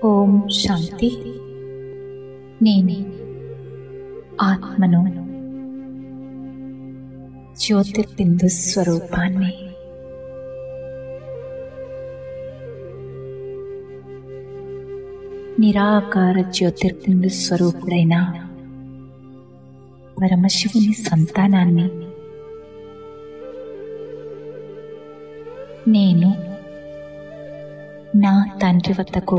ఓం శాంతి నేనే ఆత్మను జ్యోతిర్బిందు స్వరూపాన్ని నిరాకార జ్యోతిర్బిందు స్వరూపుడైన పరమశివుని సంతానాన్ని నేను నా తండ్రి వద్దకు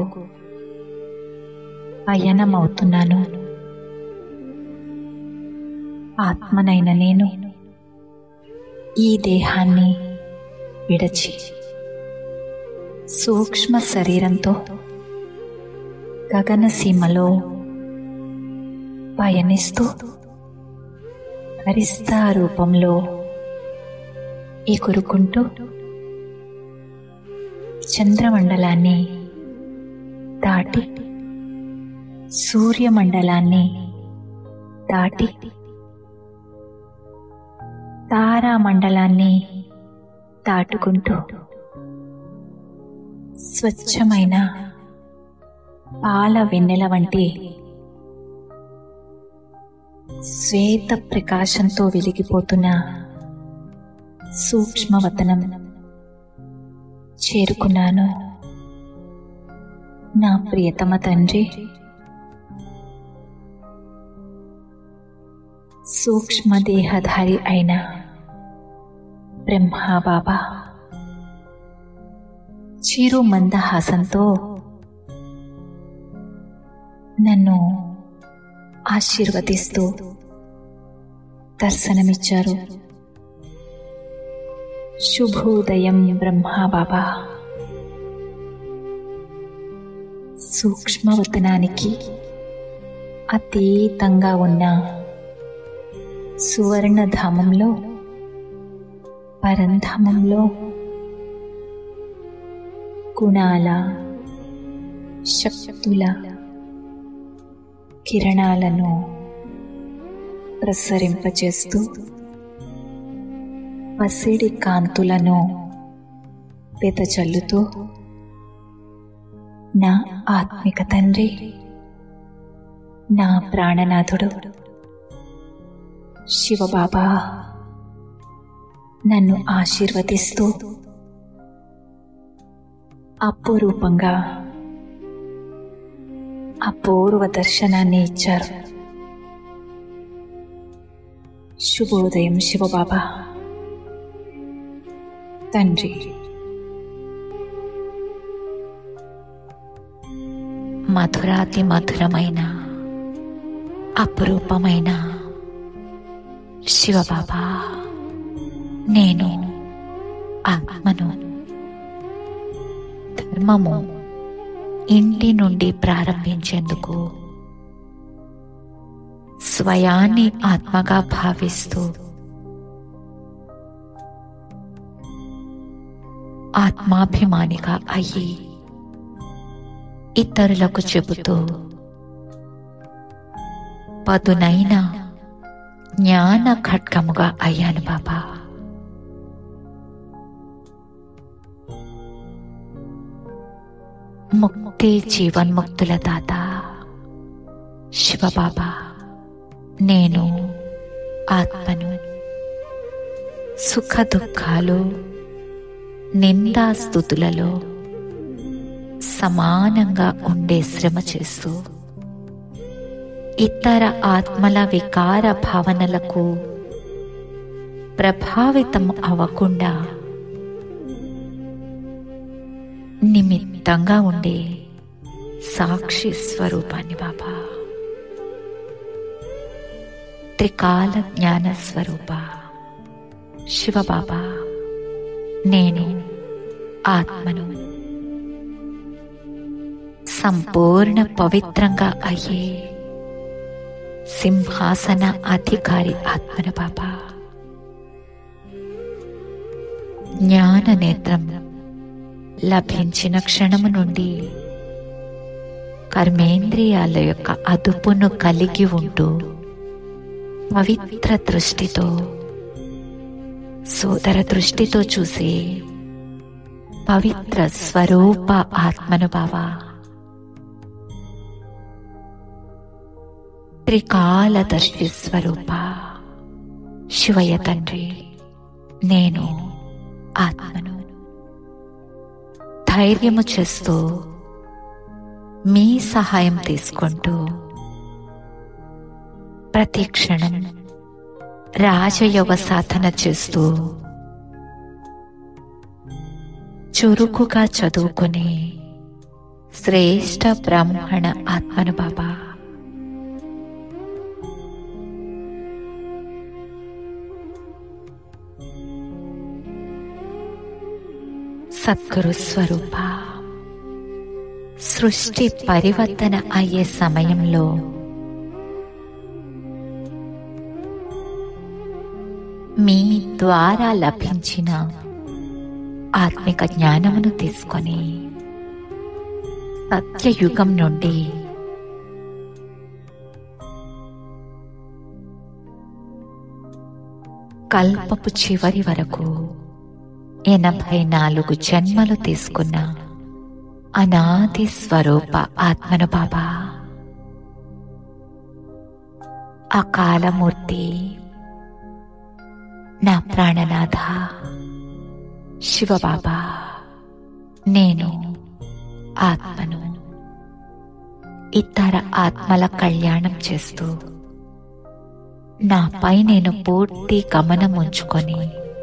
పయనమవుతున్నాను ఆత్మనైన నేను ఈ దేహాన్ని విడచి సూక్ష్మ శరీరంతో గగనసీమలో పయనిస్తూ హరిస్తా రూపంలో ఎగురుకుంటూ చంద్రమండలాన్ని దాటి సూర్యమండలాన్ని దాటి తారామండలాన్ని దాటుకుంటూ స్వచ్ఛమైన పాల వెన్నెల వంటి శ్వేత ప్రకాశంతో వెలిగిపోతున్న సూక్ష్మవతనం చేరుకున్నాను నా ప్రియతమ తండ్రి సూక్ష్మదేహధారి అయిన బ్రహ్మా బాబా చిరు మందహాసంతో నన్ను ఆశీర్వదిస్తూ దర్శనమిచ్చారు శుభోదయం బ్రహ్మా బాబా సూక్ష్మవతనానికి అతీతంగా ఉన్న సువర్ణధామంలో పరంధామంలో గుణాల శక్తుల కిరణాలను ప్రసరింపచేస్తూ పసిడి కాంతులను వెదజల్లుతూ నా ఆత్మిక తండ్రి నా ప్రాణనాథుడు శివబాబా నన్ను ఆశీర్వదిస్తూ అపురూపంగా అపూర్వ దర్శనాన్ని ఇచ్చారు శుభోదయం శివబాబా తండ్రి మధురాతి మధురమైన అపురూపమైన శివబాబా నేను ఆత్మను ధర్మము ఇంటి నుండి ప్రారంభించేందుకు స్వయాన్ని ఆత్మగా భావిస్తూ ఆత్మాభిమానిగా అయ్యి ఇతరులకు చెబుతూ పదునైన జ్ఞాన ఖడ్గముగా అయ్యాను బాబా ముక్తి జీవన్ముక్తుల దాత శివబాబా నేను ఆత్మను సుఖ దుఃఖాలు నిందాస్థుతులలో సమానంగా ఉండే శ్రమ చేస్తూ ఇతర ఆత్మల వికార భావనలకు ప్రభావితం అవ్వకుండా నిమిత్తంగా ఉండే సాక్షి స్వరూపాన్ని బాబా త్రికాల జ్ఞాన స్వరూప శివబాబా నేను ఆత్మను సంపూర్ణ పవిత్రంగా అయ్యే సింహాసన అధికారి ఆత్మను బాబా జ్ఞాన నేత్రం లభించిన క్షణము నుండి కర్మేంద్రియాల యొక్క అదుపును కలిగి ఉంటూ పవిత్ర దృష్టితో సోదర దృష్టితో చూసి పవిత్ర స్వరూప ఆత్మను బావా త్రికాలదర్శి స్వరూప శివయ్య తండ్రి నేను ఆత్మను ధైర్యము చేస్తూ మీ సహాయం తీసుకుంటూ ప్రతి క్షణం రాజయోగ సాధన చేస్తూ చురుకుగా చదువుకునే శ్రేష్ట బ్రాహ్మణ ఆత్మను బాబా సద్గురు స్వరూప సృష్టి పరివర్తన అయ్యే సమయంలో మీ ద్వారా లభించిన ఆత్మిక జ్ఞానమును తీసుకొని సత్యయుగం నుండి కల్పపు చివరి వరకు ఎనభై నాలుగు జన్మలు తీసుకున్న అనాది స్వరూప ఆత్మను బాబా అకాలమూర్తి నా ప్రాణనాథ శివబాబా నేను ఆత్మను ఇతర ఆత్మల కళ్యాణం చేస్తూ నాపై నేను పూర్తి గమనం ఉంచుకొని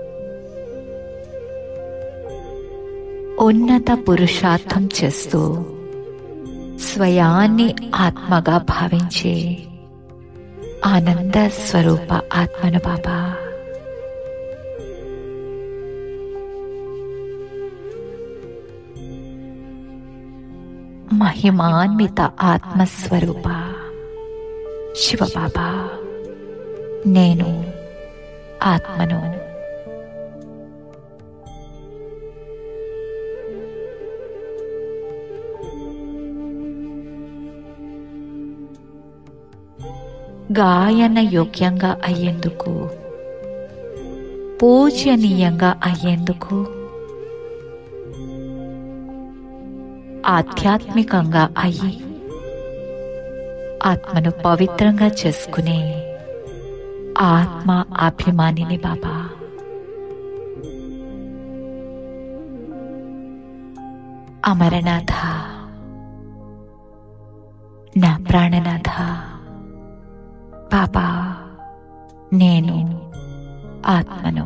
ఉన్నత పురుషార్థం చేస్తూ స్వయాన్ని ఆత్మగా భావించే ఆనంద స్వరూప ఆత్మను బాబా మహిమాన్విత ఆత్మస్వరూప శివబాబా నేను ఆత్మను గాయన యోగ్యంగా అయ్యేందుకు పూజనీయంగా అయ్యేందుకు ఆధ్యాత్మికంగా అయ్యి ఆత్మను పవిత్రంగా చేసుకునే ఆత్మ అభిమానిని బాబా అమరనాథ నా ప్రాణనాథ బాబా నేను ఆత్మను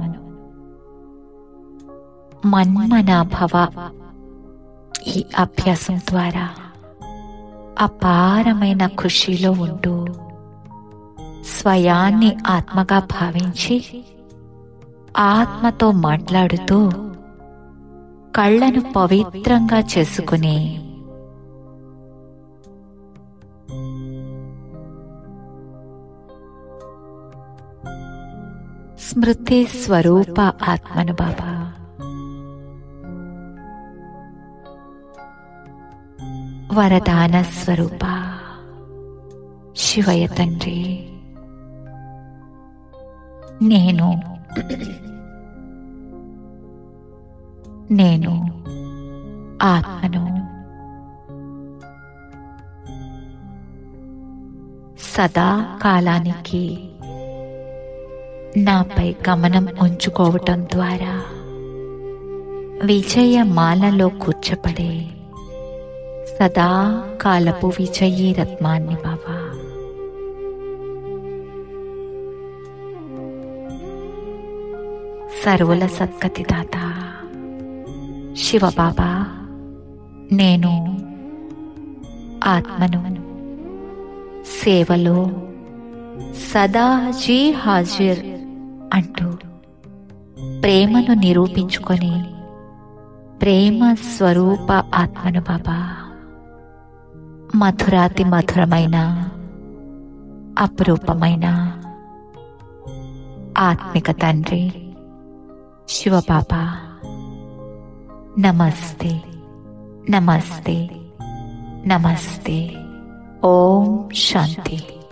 మన్మనాభవ ఈ అభ్యాసం ద్వారా అపారమైన ఖుషీలో ఉంటూ స్వయాన్ని ఆత్మగా భావించి ఆత్మతో మాట్లాడుతూ కళ్ళను పవిత్రంగా చేసుకుని స్మృతి స్వరూప ఆత్మను బాబా వరదాన స్వరూప శివయ తండ్రి నేను నేను ఆత్మను సదా కాలానికి నాపై గమనం ఉంచుకోవటం ద్వారా విజయమాలలో కూర్చబడే సదా కాలపు విజయీ రత్నాన్ని బాబా సర్వుల సద్గతి దాత శివబాబా నేను ఆత్మను సేవలో సదా జీ హాజిర్ అంటూ ప్రేమను నిరూపించుకొని ప్రేమ స్వరూప ఆత్మను బాబా మధురాతి మధురమైన అపురూపమైన ఆత్మిక తండ్రి శివబాబా నమస్తే నమస్తే నమస్తే ఓం శాంతి